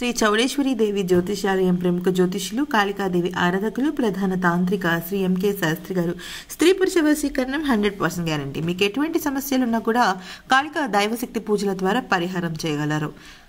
శ్రీ చౌడేశ్వరి దేవి జ్యోతిషాలయం ప్రముఖ జ్యోతిష్యులు కాళికాదేవి ఆరాధకులు ప్రధాన తాంత్రిక శ్రీ ఎంకే శాస్త్రి గారు స్త్రీ పురుష వశీకరణం హండ్రెడ్ పర్సెంట్ గ్యారంటీ మీకు ఎటువంటి సమస్యలున్నా కూడా కాళికా దైవశక్తి పూజల ద్వారా పరిహారం చేయగలరు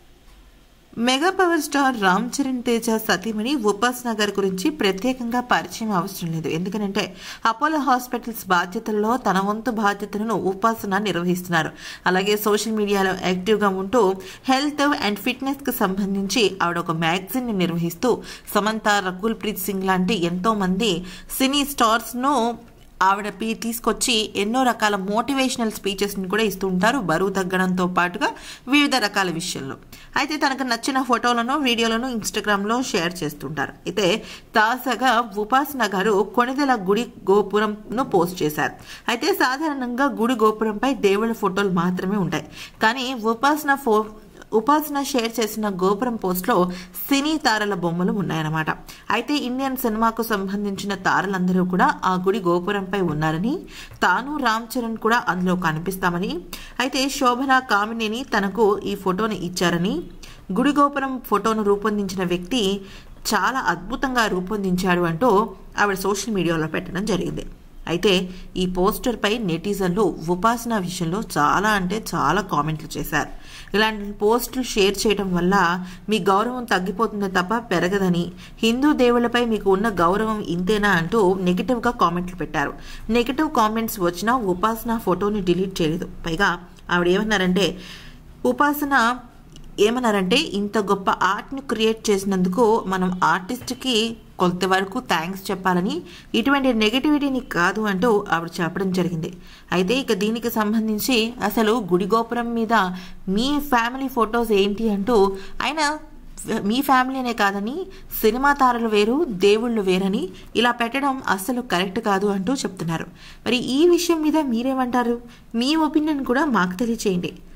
mega power star Ram Charan Teja సతీమణి ఉపాసన గారి గురించి ప్రత్యేకంగా పరిచయం అవసరం లేదు ఎందుకంటే అపోలో హాస్పిటల్స్ బాధ్యతల్లో తన వంతు బాధ్యతలను ఉపాసన నిర్వహిస్తున్నారు అలాగే సోషల్ మీడియాలో యాక్టివ్గా ఉంటూ హెల్త్ అండ్ ఫిట్నెస్ కు సంబంధించి ఆవిడ ఒక మ్యాగజిన్ ని నిర్వహిస్తూ సమంత రకుల్ ప్రీత్ సింగ్ లాంటి ఎంతో మంది సినీ స్టార్స్ ను ఆవిడ పీ- తీసుకొచ్చి ఎన్నో రకాల మోటివేషనల్ స్పీచెస్ని కూడా ఇస్తూ ఉంటారు బరువు తగ్గడంతో పాటుగా వివిధ రకాల విషయంలో అయితే తనకు నచ్చిన ఫోటోలను వీడియోలను ఇన్స్టాగ్రామ్లో షేర్ చేస్తుంటారు అయితే తాజాగా ఉపాసన గారు కొణిదెల గుడి గోపురంను పోస్ట్ చేశారు అయితే సాధారణంగా గుడి గోపురంపై దేవుళ్ళ ఫోటోలు మాత్రమే ఉంటాయి కానీ ఉపాసన ఫో ఉపాసన షేర్ చేసిన గోపురం పోస్ట్లో సినీ తారల బొమ్మలు ఉన్నాయన్నమాట అయితే ఇండియన్ సినిమాకు సంబంధించిన తారలందరూ కూడా ఆ గుడి గోపురంపై ఉన్నారని తాను రామ్ చరణ్ కూడా అందులో కనిపిస్తామని అయితే శోభన కామినేని తనకు ఈ ఫోటోని ఇచ్చారని గుడి గోపురం ఫోటోను రూపొందించిన వ్యక్తి చాలా అద్భుతంగా రూపొందించాడు అంటూ ఆవిడ సోషల్ మీడియాలో పెట్టడం జరిగింది అయితే ఈ పోస్టర్పై నెటిజన్లు ఉపాసన విషయంలో చాలా అంటే చాలా కామెంట్లు చేశారు ఇలాంటి పోస్టులు షేర్ చేయడం వల్ల మీ గౌరవం తగ్గిపోతుందే తప్ప పెరగదని హిందూ దేవుళ్ళపై మీకు ఉన్న గౌరవం ఇంతేనా అంటూ నెగిటివ్గా కామెంట్లు పెట్టారు నెగిటివ్ కామెంట్స్ వచ్చినా ఉపాసన ఫోటోని డిలీట్ చేయలేదు పైగా ఆవిడ ఏమన్నారంటే ఉపాసన ఏమన్నారంటే ఇంత గొప్ప ఆర్ట్ని క్రియేట్ చేసినందుకు మనం ఆర్టిస్ట్కి కొంతవరకు థ్యాంక్స్ చెప్పాలని ఇటువంటి నెగటివిటీని కాదు అంటూ ఆవిడ చెప్పడం జరిగింది అయితే ఇక దీనికి సంబంధించి అసలు గుడి గోపురం మీద మీ ఫ్యామిలీ ఫొటోస్ ఏంటి అంటూ ఆయన మీ ఫ్యామిలీ అనే కాదని సినిమా తారలు వేరు దేవుళ్ళు వేరని ఇలా పెట్టడం అస్సలు కరెక్ట్ కాదు అంటూ చెప్తున్నారు మరి ఈ విషయం మీద మీరేమంటారు మీ ఒపీనియన్ కూడా మాకు తెలియచేయండి